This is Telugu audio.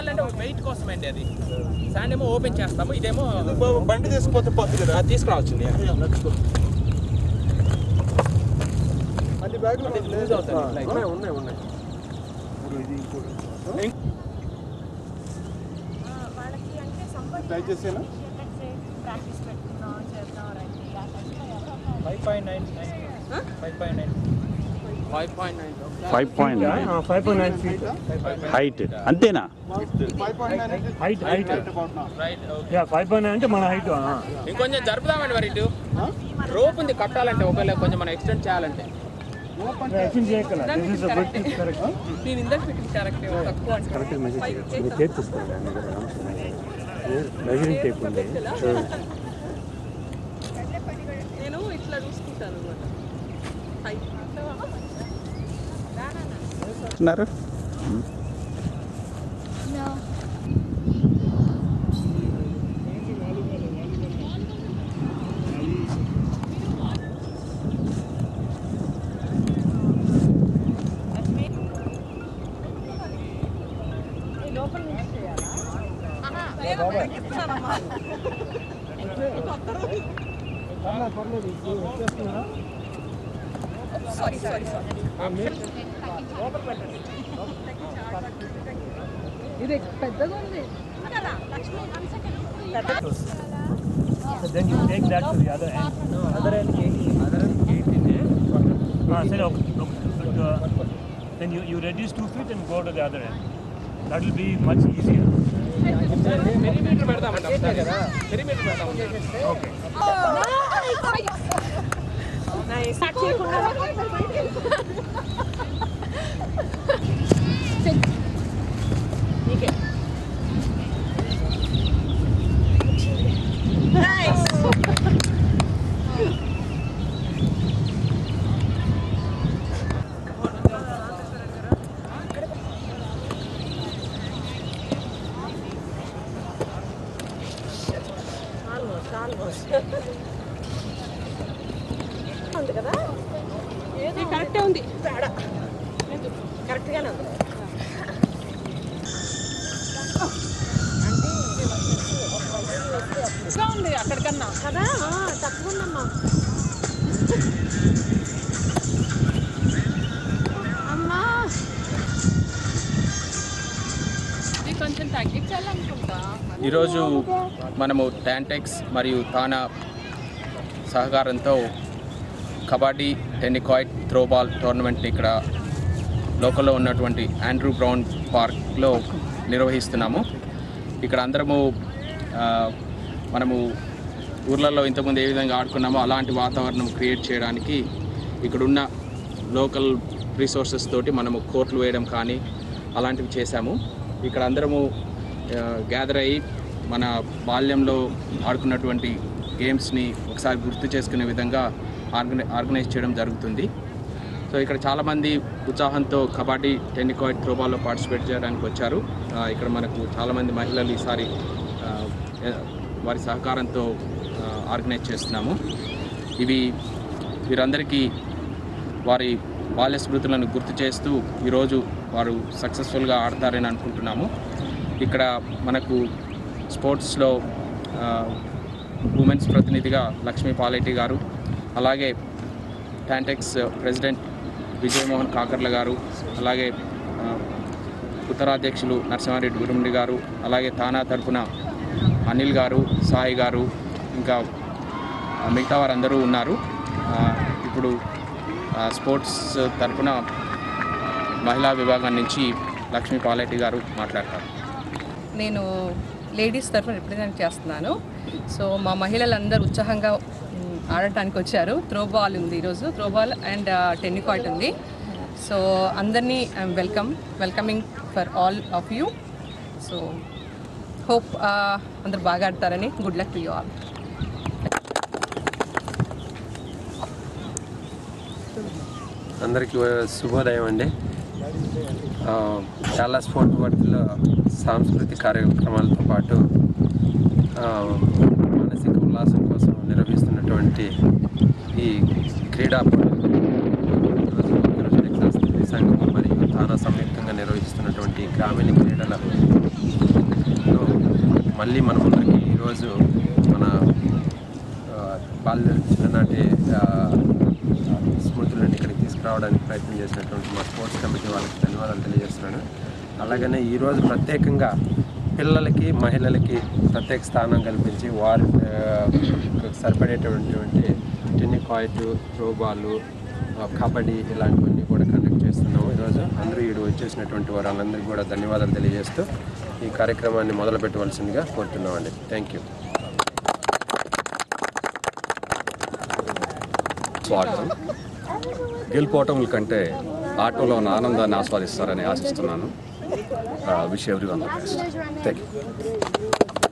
బాల్ అంటే వెయిట్ కోసం అండి అది శాండ్ ఏమో ఓపెన్ చేస్తాము ఇదేమో బండి తీసుకుపోతే పోతుంది కదా అది తీసుకురావచ్చు అన్ని బ్యాగులు యూజ్ అవుతుంది ఇట్లా. ఉన్నాయి ఉన్నాయి ఉన్నాయి ఇప్పుడు ఇది ఇంకోటి వాళ్ళకి అంటే సంబంధించి ట్రై చేసేనా ప్రాక్టీస్ పెట్టుకున్నాం చేద్దాం రండి ఆ టైంలో ఎవరో ఒక five point nine five point nine five point nine five point five point nine feet height అంతేనా five point nine height height right okay ya five point nine అంటే మన హైట్ ఇంకొంచెం జరుపుదామండి మరి ఇటు రోప్ ఉంది కట్టాలంటే ఒకవేళ కొంచెం మనం ఎక్స్టెండ్ చేయాలంటే ఎక్స్చేంజ్ చేయగల దిస్ ఇస్ గుడ్ కరెక్ట్ నేను ఇందాక పెట్టింది కరెక్ట్ తక్కువ అంటే కరెక్ట్ మెసేజ్ మీరు టేప్ తీసుకోండి మెజరింగ్ టేప్ ఉంది నేను ఇట్లా చూసుకుంటాను అనమాట హైట్ ఉన్నారు లోపల నుంచి చేయాలా సారీ సారీ సారీ ఇది పెద్దగా ఉంది then you take that to the other end other end సరే ఒక then you you reduce two feet and go to the other end that will be much easier perimeter పెడదామండి ఒకసారి కదా పెరిమీటర్ పెడదామండి ఓకే స్టార్ట్ చేయకుండా నీకే ఆల్మోస్ట్ ఆల్మోస్ట్ ఉంది కదా ఏదో కరెక్టే ఉంది తేడా కరెక్ట్గానే ఉంది ఇంకా ఉంది అక్కడికన్నా కదా ఆ, తక్కువ ఉందమ్మా అమ్మా ఇది కొంచెం తగ్గించాలనుకుంటా ఈరోజు మనము టాంటెక్స్ మరియు తానా సహకారంతో కబడ్డీ టెన్నికాయిట్ త్రోబాల్ టోర్నమెంట్ని ఇక్కడ లోకల్లో ఉన్నటువంటి ఆండ్రూ బ్రౌన్ పార్క్లో నిర్వహిస్తున్నాము ఇక్కడ అందరము ఆ, మనము ఊర్లలో ఇంతకుముందు ఏ విధంగా ఆడుకున్నామో అలాంటి వాతావరణం క్రియేట్ చేయడానికి ఇక్కడున్న లోకల్ రీసోర్సెస్ తోటి మనము కోర్టులు వేయడం కానీ అలాంటివి చేశాము ఇక్కడ అందరము గ్యాదర్ అయ్యి మన బాల్యంలో ఆడుకున్నటువంటి గేమ్స్ని ఒకసారి గుర్తు చేసుకునే విధంగా ఆర్గనై ఆర్గనైజ్ చేయడం జరుగుతుంది సో ఇక్కడ చాలామంది ఉత్సాహంతో కబడ్డీ టెన్నికాయిడ్ త్రోబాల్లో పార్టిసిపేట్ చేయడానికి వచ్చారు ఆ, ఇక్కడ మనకు చాలామంది మహిళలు ఈసారి ఆ, ఏ- వారి సహకారంతో ఆ, ఆర్గనైజ్ చేస్తున్నాము ఇవి వీరందరికీ వారి బాల్య స్మృతులను గుర్తు చేస్తూ ఈరోజు వారు సక్సెస్ఫుల్గా ఆడతారని అనుకుంటున్నాము ఇక్కడ మనకు స్పోర్ట్స్లో ఉమెన్స్ ప్రతినిధిగా లక్ష్మీ పాలెట్టి గారు అలాగే టాంటెక్స్ ప్రెసిడెంట్ విజయమోహన్ కాకర్ల గారు అలాగే ఆ, ఉత్తరాధ్యక్షులు నరసింహారెడ్డి గురుముడి గారు అలాగే తానా తరపున అనిల్ గారు సాయి గారు ఇంకా ఆ, మిగతా వారందరూ ఉన్నారు ఆ, ఇప్పుడు ఆ, స్పోర్ట్స్ తరపున మహిళా విభాగం నుంచి లక్ష్మీ పాలెట్టి గారు మాట్లాడతారు నేను లేడీస్ తరఫున రిప్రజెంట్ చేస్తున్నాను సో మా మహిళలందరూ ఉత్సాహంగా మ్, ఆడటానికి వచ్చారు త్రో బాల్ ఉంది ఈరోజు త్రో బాల్ అండ్ టెన్నికాట్ ఉంది సో అందరినీ I'm welcome welcoming for all of you so hope అందరు బాగా ఆడతారని good luck to you all అందరికీ శుభోదయం అండి ఆ, చాలా స్పోర్ట్ వాటిలో సాంస్కృతిక కార్యక్రమాలతో పాటు ఆ, మానసిక ఉల్లాసం కోసం నిర్వహిస్తున్నటువంటి ఈ క్రీడా పోటీలు ఈరోజు ఈరోజు టెక్సాస్ సంఘం మరియు తానా సంయుక్తంగా నిర్వహిస్తున్నటువంటి గ్రామీణ క్రీడల మళ్ళీ మన ముందరికి ఈరోజు మన ఆ, బాల్య చిన్ననాటి ఆ, స్మృతులను ఇక్కడికి తీసుకురావడానికి ప్రయత్నం చేసినటువంటి మా స్పోర్ట్స్ కమిటీ వాళ్ళకి ధన్యవాదాలు తెలియజేస్తున్నాను అలాగనే ఈరోజు ప్రత్యేకంగా పిల్లలకి మహిళలకి ప్రత్యేక స్థానం కల్పించి వారి ఆ, సరిపడేటటువంటి టెన్నికాయిట్ త్రోబాలు ఆ, కబడ్డీ ఇలాంటివన్నీ కూడా కండక్ట్ చేస్తున్నాము ఈరోజు అందరూ ఈడు వచ్చేసినటువంటి వారందరికీ కూడా ధన్యవాదాలు తెలియజేస్తూ ఈ కార్యక్రమాన్ని మొదలు పెట్టవలసిందిగా కోరుతున్నామండి థ్యాంక్ యూ స్వాగతం గెలుపోవటముల కంటే ఆటోలో ఉన్న ఆనందాన్ని ఆస్వాదిస్తారని ఆశిస్తున్నాను wish everyone thank you